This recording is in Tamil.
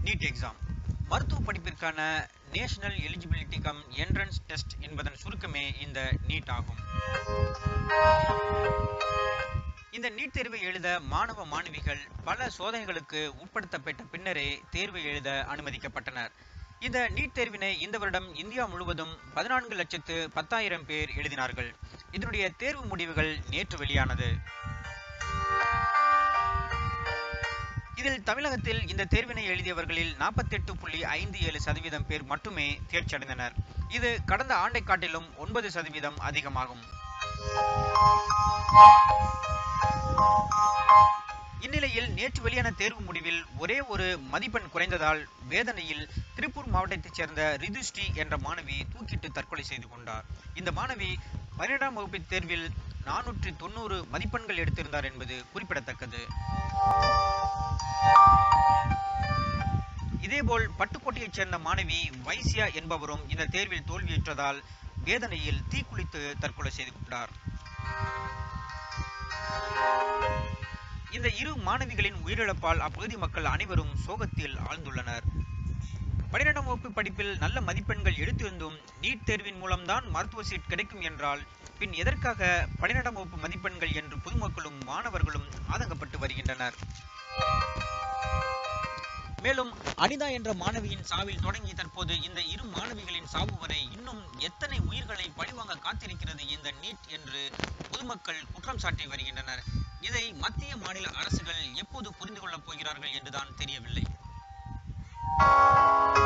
நீட் எக்ஸாம் மருத்துவ படிப்பிற்கான national eligibility cum entrance test என்பதன் சுருக்கமே இந்த நீட் ஆகும் இந்த நீட் தேர்வை எழுத மாணவ மாணவிகள் பல சோதனைகளுக்கு உட்படுத்தப்பட்ட பின்னரே தேர்வை எழுத அனுமதிக்கப்பட்டனர் இந்த நீட் தேர்வினை இந்த வருடம் இந்தியா முழுவதும் பதினான்கு லட்சத்து பத்தாயிரம் பேர் எழுதினார்கள் இதனுடைய தேர்வு முடிவுகள் நேற்று வெளியானது இதில் தமிழகத்தில் இந்த தேர்வினை எழுதியவர்களில் நாற்பத்தெட்டு புள்ளி ஐந்து ஏழு சதவீதம் பேர் மட்டுமே தேர்ச்சி அடைந்தனர் இது கடந்த ஆண்டை காட்டிலும் ஒன்பது சதவீதம் அதிகமாகும் இந்நிலையில் நேற்று வெளியான தேர்வு முடிவில் ஒரே ஒரு மதிப்பெண் குறைந்ததால் வேதனையில் திருப்பூர் மாவட்டத்தைச் சேர்ந்த ரிதுஸ்ரீ என்ற மாணவி தூக்கிட்டு தற்கொலை செய்து கொண்டார் இந்த மாணவி பன்னிரெண்டாம் வகுப்பு தேர்வில் நானூற்றி தொண்ணூறு மதிப்பெண்கள் எடுத்திருந்தார் என்பது குறிப்பிடத்தக்கது இதேபோல் பட்டுக்கோட்டையைச் சேர்ந்த மாணவி வைசியா என்பவரும் இந்த தேர்வில் தோல்வியுற்றதால் வேதனையில் தீக்குளித்து தற்கொலை செய்து கொண்டார் இந்த இரு மாணவிகளின் உயிரிழப்பால் அப்பகுதி மக்கள் அனைவரும் சோகத்தில் ஆழ்ந்துள்ளனர் பன்னிரெண்டாம் வகுப்பு படிப்பில் நல்ல மதிப்பெண்கள் எடுத்திருந்தும் நீட் தேர்வின் மூலம்தான் மருத்துவ சீட் கிடைக்கும் என்றால் பின் எதற்காக பன்னிரெண்டாம் வகுப்பு மதிப்பெண்கள் என்று பொதுமக்களும் மாணவர்களும் ஆதங்கப்பட்டு வருகின்றனர் மேலும் அனிதா என்ற மாணவியின் சாவில் தொடங்கி தற்போது இந்த இரு மாணவிகளின் சாவு வரை இன்னும் எத்தனை உயிர்களை பழிவாங்க காத்திருக்கிறது இந்த நீட் என்று பொதுமக்கள் குற்றம் சாட்டி வருகின்றனர் இதை மத்திய மாநில அரசுகள் எப்போது புரிந்து கொள்ளப் போகிறார்கள் என்றுதான் தெரியவில்லை